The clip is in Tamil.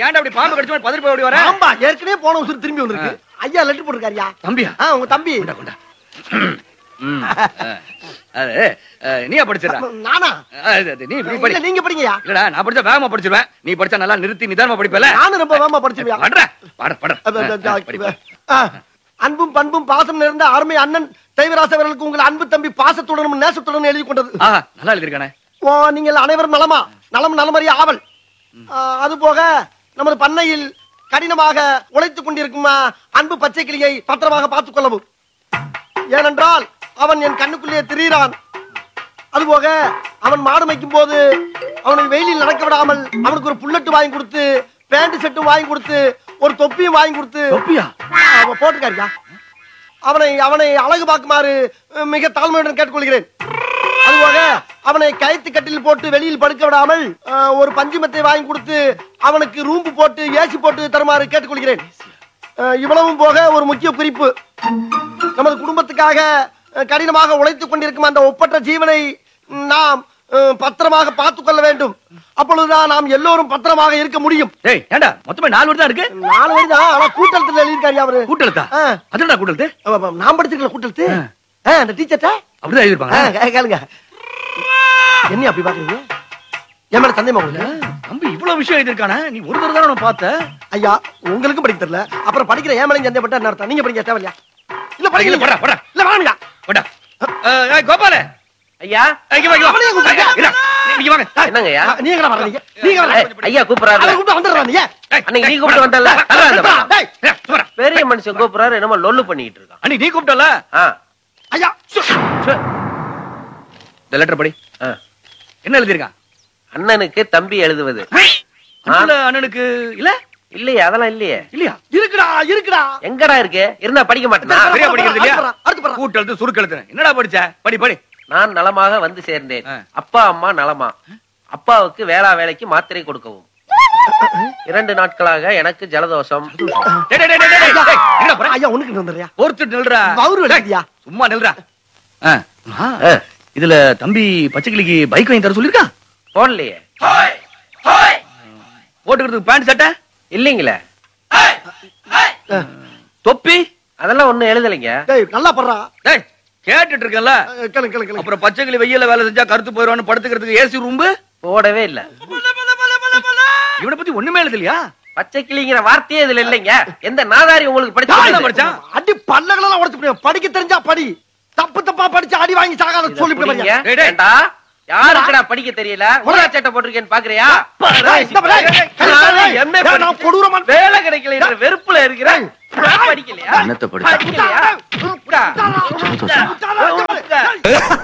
ஏன்டா அப்படி பாம்பு கடிச்ச மாதிரி பதறி போய் ஓடி வர ஆமா ஏற்கனவே போன உசுறு திரும்பி வந்திருக்கு ஐயா லெட்டர் போட்டிருக்காருயா தம்பியா ஆ, உங்க தம்பி கொண்டா கொண்டா ம், அஹ், அது அஹ், நீயா படிச்சிடா நானா நீ இப்படி படி இல்ல நீங்க படிங்கயா இல்லடா நான் படிச்சா வேகமா படிச்சிருவேன் நீ படிச்சா நல்லா நிறுத்தி நிதானமா படிப்பல நானும் ரொம்ப வேகமா படிச்சிருவியா படுற பாட பாட அப்ப, அப்ப, அப்ப, ஆ, அன்பும் பண்பும் பாசம் நிறைந்த அருமை அண்ணன் தெய்வராச அவர்களுக்கு உங்கள் அன்பு தம்பி பாசத்துடனும் நேசத்துடனும் எழுதி கொண்டது ஆ நல்லா எழுதிருக்கானே ஓ, நீங்கள் அனைவரும் நலமா நலம் நலமறிய ஆவல் ஆ, அது போக நமது பண்ணையில் கடினமாக உழைத்துக் கொண்டிருக்கும் ஆ, அன்பு பச்சை கிளியை பத்திரமாக பார்த்துக் கொள்ளவும் ஏனென்றால் அவன் என் கண்ணுக்குள்ளே திரியிறான் அதுபோக அவன் மாடு மேய்க்கும் போது அவனை வெயிலில் நடக்க விடாமல் அவனுக்கு ஒரு புல்லட்டு வாங்கி கொடுத்து பேண்ட் செட்டும் வாங்கி கொடுத்து ஒரு தொப்பியும் வாங்கி கொடுத்து தொப்பியா அவன் போட்டுக்காரியா அவனை அவனை அழகு பார்க்குமாறு அஹ், மிக தாழ்மையுடன் கேட்டுக்கொள்கிறேன் அதுபோக அவனை கயித்து கட்டில் போட்டு வெளியில் படுக்க விடாமல் அஹ், ஒரு பஞ்சுமத்தை வாங்கி கொடுத்து அவனுக்கு ரூம்பு போட்டு ஏசி போட்டு தருமாறு கேட்டுக்கொள்கிறேன் அஹ், இவ்வளவும் போக ஒரு முக்கிய குறிப்பு நமது குடும்பத்துக்காக அஹ், கடினமாக உழைத்துக் கொண்டிருக்கும் அந்த ஒப்பற்ற ஜீவனை நாம் அஹ், பத்திரமாக பார்த்துக் கொள்ள வேண்டும் அப்பொழுதுதான் நாம் எல்லோரும் பத்திரமாக இருக்க முடியும் டேய் ஏன்டா மொத்தமே நாலு வருடம் இருக்கு நாலு வயது தான் ஆனா கூட்டத்தில் எழுதியிருக்காரு அவரு கூட்டெழுத்தா ஆ. அதுடா கூட்டெழுத்து அவ- அவ- நான் படிச்சிருக்கல கூட்டத்து ஆ. அந்த டீச்சர்ட்ட அப்படிதான் எழுதிருப்பாங்க கேளுங்க என்ன அப்படி பாக்குறீங்க என் மேல சந்தேகமா உங்களுக்கு தம்பி இவ்வளவு விஷயம் எழுதிருக்கானே நீ ஒரு தடவை தானே நான் பார்த்த ஐயா உங்களுக்கும் படிக்க தெரியல அப்புறம் படிக்கிற ஏன் மேலே சந்தேகப்பட்ட என்ன அர்த்தம் நீங்க படிக்க தேவையா இல்ல இல்ல, படிக்கல போடா, போடா. இல்ல வேணுங்க போடா அஹ், ஏய், கோபால ஐயா இங்க வா, இங்க வா. அவனையே கூப்பிடுங்க. இங்க வா. இங்க வாங்க என்னங்க ஐயா நீங்க என்ன வர்றீங்க நீங்க ஏய், வர்றீங்க ஐயா கூப்பிடுறாரு அவரை கூப்பிட்டு வந்துடுறா நீ ஏய், அன்னைக்கு நீ ஏய், கூப்பிட்டு வந்தல்ல? வா, வா, வா, வா. டேய். ஏய், சும்மாடா. பெரிய மனுஷன் கூப்பிடுறாரு என்னமோ லொல்லு பண்ணிட்டு இருக்கான் அன்னைக்கு நீ கூப்பிட்டல ஆ, ஐயா சு. இந்த லெட்டர் படி ஆ. என்ன எழுதிருக்கான் அண்ணனுக்கு தம்பி எழுதுவது அண்ணல அண்ணனுக்கு இல்ல இல்லையே அதெல்லாம் இல்லையே இல்லையா இருக்குடா இருக்குடா எங்கடா இருக்கு இருந்தா படிக்க மாட்டேனா சரியா படிக்கிறது இல்லையா அடுத்து பர்றா, அடுத்து பர்றா. கூட்டெழுத்து சுருக்கெழுத்து என்னடா படிச்ச படி படி நான் நலமாக வந்து சேர்ந்தேன் ஆ. அப்பா அம்மா நலமா அப்பாவுக்கு வேளா வேலைக்கு மாத்திரை கொடுக்கவும் இரண்டு நாட்களாக எனக்கு ஜலதோஷம் டேய், டேய், டேய், டேய், டேய், டேய், எங்கடா போற? ஐயா உனக்கு வந்துடுறியா பொறுத்துட்டு நில்றா வவுறு வலிக்குதியா? சும்மா நில்றா ஆ. ஆ. ஆ, இதுல தம்பி பச்சைக்கிளிக்கு பைக் வாங்கி தர சொல்லிருக்கா போடலையே போட்டுக்கிறதுக்கு பேண்ட் சட்டை இல்லைங்களே தொப்பி அதெல்லாம் ஒண்ணும் எழுதலைங்க டேய் நல்லா படுறா டேய் கேட்டுட்டு இருக்கல அஹ், கேளுங்க கேளுங்க கேளுங்க அப்புறம் பச்சைக்கிளி வெயில்ல வேலை செஞ்சா கருத்து போயிடுவான்னு படுத்துக்கிறதுக்கு ஏசி ரூம்பு போடவே இல்ல இவனை பத்தி ஒண்ணுமே எழுதலையா பச்சை கிளிங்கிற வார்த்தையே இதுல இல்லைங்க எந்த நாதாரி உங்களுக்கு யாருடா படிச்சு படிச்சான்? அடி பல்லகளெல்லாம் உடைச்சு போடுவேன். படிக்க தெரிஞ்சா படி தப்பு தப்பா படிச்சு அடி வாங்கி சாகாத சொல்லி புரியுங்க? டேய், டேய். ஏண்டா, யாருக்குடா படிக்க தெரியல ஊதா சட்டை போட்டிருக்கேன்னு பாக்குறியா நானும் MA நான் கொடூரமான வேலை கிடைக்கல என்ற வெறுப்புல இருக்கிறேன் படிக்கலையா என்னத்தை படிச்சா? படிக்கலையா? உட்கா. உட்கா. உட்கா.